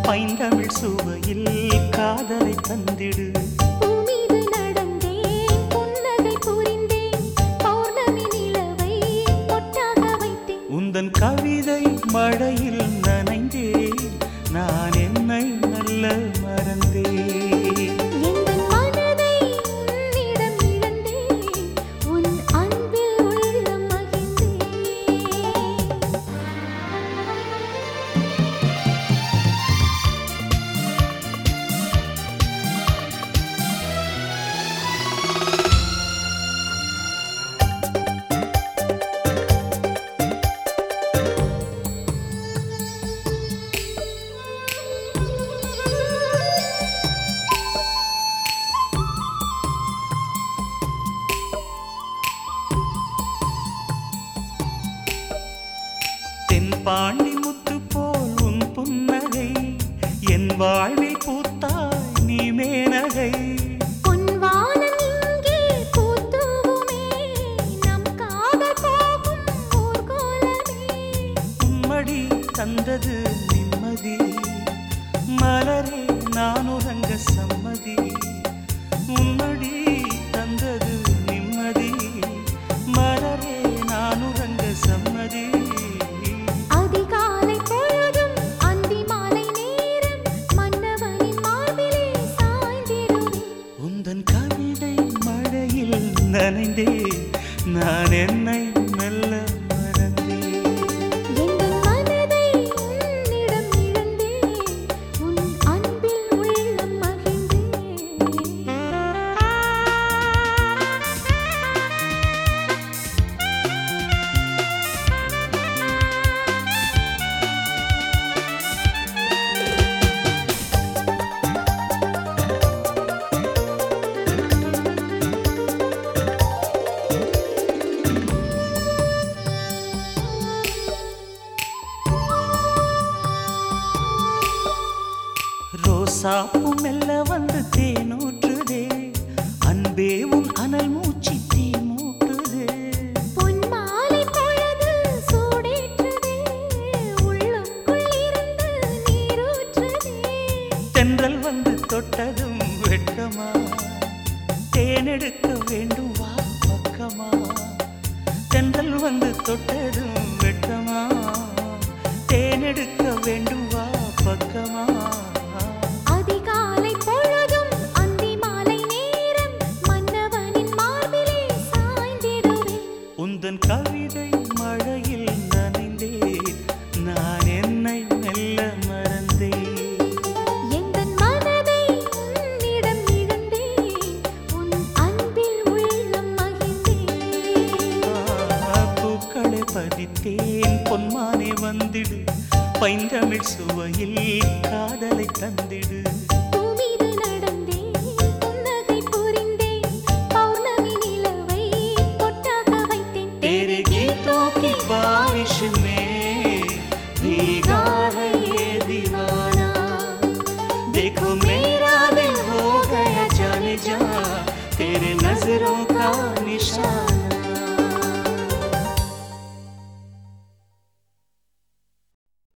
பைந்தமிழ் சுவையில் காதலை தந்திடு பூமீது நடந்தேன் புன்னகை புரிந்தேன் பௌர்ணமி நிலவை பொட்டாக வைத்தேன் உந்தன் கவிதை மழையில் நனைந்தேன் நான் என்னை நல்ல மறந்தேன் எந்தன் மனதை உன்னிடம் இழந்தேன் உன் அன்பில் உள்ளம் மகிழ்ந்தேன் தென்பாண்டி முத்து போல் உன் புன்னகை என் வாழ்வில் பூத்தாய் நீ மேனகை பொன்வானம் இங்கே பூத்தூவுமே நம் காதல் போகும் ஊர்கோலமே உம்மடி தந்தது நிம்மதி மலரே நான் உறங்க சம்மதி உம்மடி தந்தது நிம்மதி மலரே நான் உறங்க சம்மதி அதிகாலை பொழுதும் அந்தி மாலை நேரம் மன்னவனின் மார்பிலே சாய்ந்திடுவேன் உந்தன் கவிதை மழையில் நனைந்தே நான் என்னை மெல்ல மறந்தேன் எந்தன் மனதை உன்னிடம் இழந்தேன் உன் அன்பில் உள்ளம் மகிழ்ந்தேன் ரோசாப்பு மெல்ல வந்து தேனூற்றுதே அன்பே உன் அனல் மூச்சு தீ மூட்டுதே பொன்மாலை பொழுது சூடேற்றுதே உள்ளுக்குள் இருந்து நீரூற்றுதே தென்றல் வந்து தொட்டதும் வெட்கமா தேனெடுக்க வேண்டும் வா பக்கமா தென்றல் வந்து தொட்டதும் வெட்கமா தேனெடுக்க வேண்டும் வா பக்கமா அதிகாலை பொழுதும் அந்தி மாலை நேரம் மன்னவனின் மார்பிலே சாய்ந்திடுவேன் உந்தன் கவிதை மழையில் நனைந்தேன் நான் என்னை மெல்ல மறந்தேன் எந்தன் மனதை உன்னிடம் இழந்தேன் உன் அன்பில் உள்ளம் மகிழ்ந்தேன் ஆ, பூக்களை பதித்தேன் பொன்மானே வந்திடு பைந்தமிழ் சுவையில் காதலை தந்திடு பூமீது நடந்தேன் புன்னகை புரிந்தேன் பௌர்ணமி நிலவை பொட்டாக வைத்தேன் तेरे गीतों की बारिश में